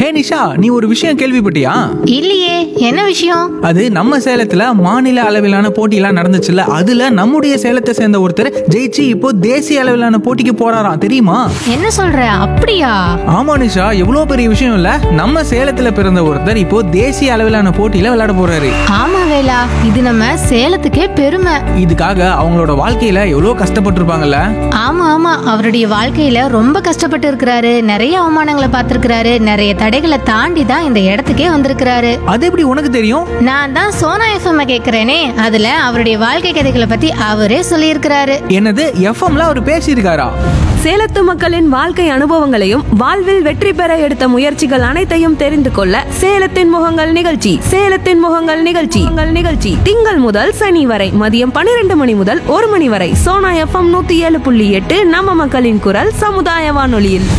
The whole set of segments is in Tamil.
ஹே நிஷா நீ ஒரு விஷயம் கேள்விப்பட்டியா இல்லையே என்ன விஷயம் அது நம்ம சேலத்துல மாநில அளவிலான போட்டியெல்லாம் நடந்துச்சுல்ல அதுல நம்முடைய சேலத்தை சேர்ந்த ஒருத்தர் ஜெயிச்சு இப்போ தேசிய அளவிலான போட்டிக்கு போறாராம் தெரியுமா என்ன சொல்ற அப்படியா ஆமா நிஷா எவ்வளோ பெரிய விஷயம் இல்ல நம்ம சேலத்துல பிறந்த ஒருத்தர் இப்போ தேசிய அளவிலான போட்டியில விளையாட போறாரு ஆமா வேலா இது நம்ம சேலத்துக்கே பெருமை இதுக்காக அவங்களோட வாழ்க்கையில எவ்வளோ கஷ்டப்பட்டிருப்பாங்கல்ல ஆமா ஆமா அவருடைய வாழ்க்கையில ரொம்ப கஷ்டப்பட்டு இருக்கிறாரு நிறைய அவமானங்களை பார்த்திருக்கிறாரு நிறைய தடைகளை தாண்டி தான் இந்த இடத்துக்கே வந்திருக்கிறாரு அது எப்படி உனக்கு தெரியும் நான் தான் சோனா எஃப்எம் கேக்குறேனே அதுல அவருடைய வாழ்க்கை கதைகளை பத்தி அவரே சொல்லியிருக்கிறாரு என்னது எஃப்எம்ல அவர் பேசியிருக்காரா சேலத்து மக்களின் வாழ்க்கை அனுபவங்களையும் வாழ்வில் வெற்றி பெற எடுத்த முயற்சிகள் அனைத்தையும் தெரிந்து கொள்ள சேலத்தின் முகங்கள் நிகழ்ச்சி சேலத்தின் முகங்கள் நிகழ்ச்சி உங்கள் நிகழ்ச்சி திங்கள் முதல் சனி வரை மதியம் பன்னிரண்டு மணி முதல் ஒரு மணி வரை சோனா எஃப்எம் நூத்தி ஏழு புள்ளி எட்டு நம்ம மக்களின் குரல் சமுதாய வானொலியில்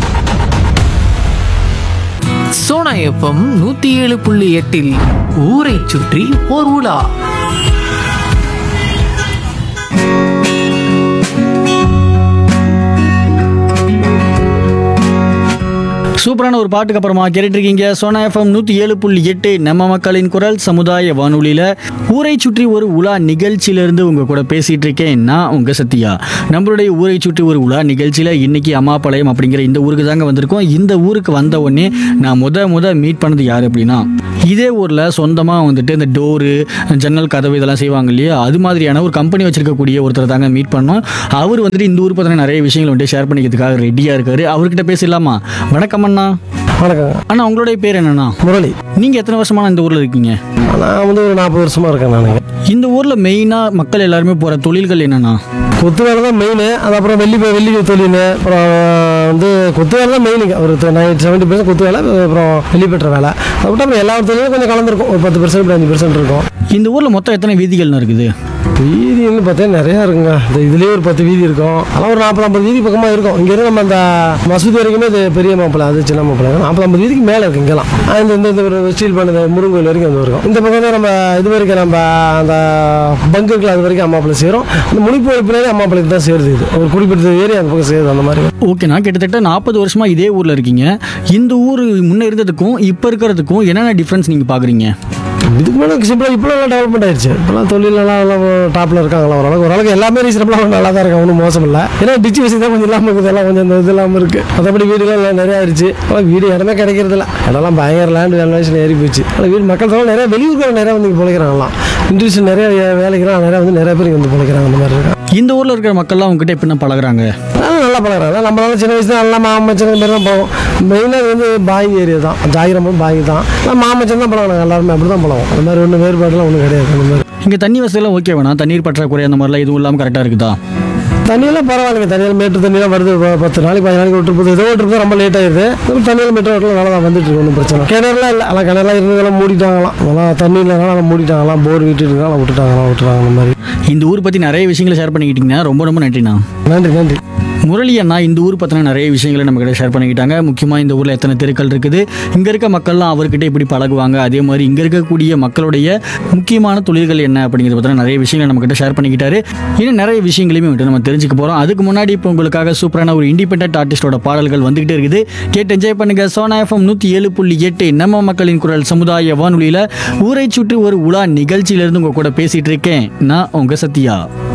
சோனா எஃப்எம் நூத்தி ஏழு புள்ளி எட்டில் ஊரை சுற்றி ஓர் உலா சூப்பரான ஒரு பாட்டுக்கு அப்புறமா கேட்டுட்ருக்கீங்க சோனா எஃப்எம் நூற்றி ஏழு புள்ளி எட்டு நம்ம மக்களின் குரல் சமுதாய வானொலியில் ஊரை சுற்றி ஒரு உலா நிகழ்ச்சியிலேருந்து உங்கள் கூட பேசிகிட்டு இருக்கேன் நான் உங்கள் சத்யா நம்மளுடைய ஊரை சுற்றி ஒரு உலா நிகழ்ச்சியில் இன்னைக்கு அம்மாபாளையம் அப்படிங்கிற இந்த ஊருக்கு தாங்க வந்திருக்கோம் இந்த ஊருக்கு வந்த உடனே நான் முத முத மீட் பண்ணது யார் அப்படின்னா இதே ஊரில் சொந்தமாக வந்துட்டு இந்த டோரு ஜன்னல் கதவு இதெல்லாம் செய்வாங்க இல்லையா அது மாதிரியான ஒரு கம்பெனி வச்சிருக்கக்கூடிய ஒருத்தர் தாங்க மீட் பண்ணோம் அவர் வந்துட்டு இந்த ஊர் பற்றின நிறைய விஷயங்கள் வந்துட்டு ஷேர் பண்ணிக்கிறதுக்காக ரெடியாக இருக்காரு அவர்கிட்ட பேசலாமா வணக்கம் அண்ணா வணக்கம் அண்ணா உங்களுடைய பேர் என்னண்ணா முரளி நீங்கள் எத்தனை வருஷமா இந்த ஊரில் இருக்கீங்க நான் வந்து ஒரு நாற்பது வருஷமா இருக்கேன் நான் இந்த ஊரில் மெயினாக மக்கள் எல்லாருமே போகிற தொழில்கள் என்னண்ணா கொத்து வேலை தான் மெயின் அது அப்புறம் வெள்ளி வெள்ளி தொழில் அப்புறம் வந்து கொத்து வேலை தான் மெயினுங்க ஒரு நைன்டி செவன்ட்டி பர்சன்ட் கொத்து வேலை அப்புறம் வெள்ளி பெற்ற வேலை அதை விட்டு அப்புறம் எல்லா தொழிலும் கொஞ்சம் கலந்துருக்கும் ஒரு பத்து பர்சன்ட் அஞ்சு பர்சன்ட் இருக்கும் இந்த ஊரில் மொத்தம் எத்தனை வீதிகள்னு இருக்குது வீதின்னு பார்த்தீங்கன்னா நிறையா இருக்குங்க இந்த இதுலேயே ஒரு பத்து வீதி இருக்கும் அதெல்லாம் ஒரு நாற்பது ஐம்பது வீதி பக்கமாக இருக்கும் இங்கேருந்து நம்ம அந்த மசூதி வரைக்குமே இது பெரிய மாப்பிள்ளை அது சின்ன மாப்பிள்ளை நாற்பது ஐம்பது வீதிக்கு மேலே இருக்கு இங்கெல்லாம் ஆ, இந்த இந்த இந்த ஒரு ஸ்டீல் பண்ணது முருகன் கோயில் வரைக்கும் வந்து இருக்கும் இந்த பக்கம் தான் நம்ம இது வரைக்கும் நம்ம அந்த பங்கு இருக்குல்ல அது வரைக்கும் அம்மாப்பிள்ளை சேரும் இந்த முனிப்பூர் பின்னாடி அம்மாப்பிள்ளைக்கு தான் சேருது இது ஒரு குறிப்பிட்ட ஏரியா அந்த பக்கம் சேருது அந்த மாதிரி ஓகேண்ணா கிட்டத்தட்ட நாற்பது வருஷமா இதே ஊரில் இருக்கீங்க இந்த ஊர் முன்னே இருந்ததுக்கும் இப்போ இருக்கிறதுக்கும் என்னென்ன டிஃப்ரென்ஸ் நீங்கள் பார்க்குறீங்க இதுக்கு மேலே சிம்பிளாக இப்போலாம் நல்லா டெவலப்மெண்ட் ஆயிடுச்சு இப்போலாம் தொழில் நல்லா நல்லா டாப்பில் இருக்காங்களா ஓரளவுக்கு ஓரளவுக்கு எல்லாமே ரீசனபிளாக நல்லா தான் இருக்காங்க ஒன்றும் மோசம் இல்லை ஏன்னா டிச்சு வசதி தான் கொஞ்சம் இல்லாமல் இருக்குது எல்லாம் கொஞ்சம் இந்த இது இல்லாமல் இருக்குது மற்றபடி வீடுகள் எல்லாம் நிறையா ஆயிடுச்சு ஆனால் வீடு இடமே கிடைக்கிறது இல்லை இடம்லாம் பயங்கர லேண்ட் வேல்யூவேஷன் ஏறி போச்சு ஆனால் வீடு மக்கள் தொகை நிறைய வெளியூர்கள் நிறையா வந்து இங்கே பிழைக்கிறாங்களாம் இண்டஸ்ட்ரி நிறைய வேலைக்கிறாங்க நிறையா வந்து நிறைய பேர் இங்க வந்து பிழைக்கிறாங்க அந்த மாதிரி இருக்காங்க இந்த ஊரில் இருக்கிற மக்கள்லாம் உங்ககிட்ட எப்படின்னா பழகுறாங்க அதெல்லாம் நல்லா பழகிறாங்க நம்மளால சின்ன வயசுல நல்லா மாமச்சன் இந்த மாதிரி தான் போவோம் மெயினாக வந்து பாய் ஏரியா தான் ஜாகிரமும் பாய் தான் ஆனால் மாமச்சன் தான் பழகிறாங்க எல்லாருமே அப்படி தான் பழகும் அந்த மாதிரி ஒன்றும் வேறுபாடுலாம் ஒன்றும் கிடையாது அந்த மாதிரி இங்கே தண்ணி வசதியெல்லாம் ஓகே வேணா தண்ணீர் பற்றாக்குறை அந்த மாதிரிலாம் எதுவும் இல்லாமல் கரெக்டாக இருக்குதா தண்ணியெல்லாம் பரவாயில்லைங்க தண்ணியில் மேட்டு தண்ணியெல்லாம் வருது ப- பத்து நாளைக்கு பதினஞ்சு நாளைக்கு விட்டு போகுது ஏதோ விட்டு ரொம்ப லேட் ஆயிடுது தண்ணியில் மெட்ரோ வாட்டர்லாம் நல்லா தான் வந்துட்டு இருக்கு ஒன்றும் பிரச்சனை கிணறுலாம் இல்லை ஆனால் கிணறுலாம் இருந்ததெல்லாம் மூடிட்டாங்களாம் அதெல்லாம் தண்ணி இல்லைனாலும் மூடிட்டாங்களாம் போர் விட்டு இருக்காங்க விட்டுட்டாங்களாம் விட்டுறாங்க அந்த மாதிரி இந்த ஊர் பற்றி நிறைய விஷயங்களை ஷேர் பண்ணிக்கிட்டீங்கன்னா ரொம்ப ரொம்ப நன்றிண்ணா நன்றி நன்றி முரளி அண்ணா இந்த ஊர் பற்றின நிறைய விஷயங்களை நம்ம கிட்ட ஷேர் பண்ணிக்கிட்டாங்க முக்கியமாக இந்த ஊரில் எத்தனை தெருக்கள் இருக்குது இங்கே இருக்க மக்கள்லாம் அவர்கிட்ட இப்படி பழகுவாங்க அதே மாதிரி இங்கே இருக்கக்கூடிய மக்களுடைய முக்கியமான தொழில்கள் என்ன அப்படிங்கிறத பற்றின நிறைய விஷயங்களை நம்ம கிட்ட ஷேர் பண்ணிக்கிட்டாரு இன்னும் நிறைய விஷயங்களையுமே வந்துட்டு நம்ம தெரிஞ்சுக்க போகிறோம் அதுக்கு முன்னாடி இப்போ உங்களுக்காக சூப்பரான ஒரு இண்டிபெண்டன்ட் ஆர்டிஸ்டோட பாடல்கள் வந்துகிட்டே இருக்குது கேட்டு என்ஜாய் பண்ணுங்க சோனா எஃப்எம் நூற்றி ஏழு புள்ளி எட்டு நம்ம மக்களின் குரல் சமுதாய வானொலியில் ஊரை சுற்றி ஒரு உலா நிகழ்ச்சியிலேருந்து உங்கள் கூட பேசிகிட்டு இருக்கேன் நான் உங்கள் சத்யா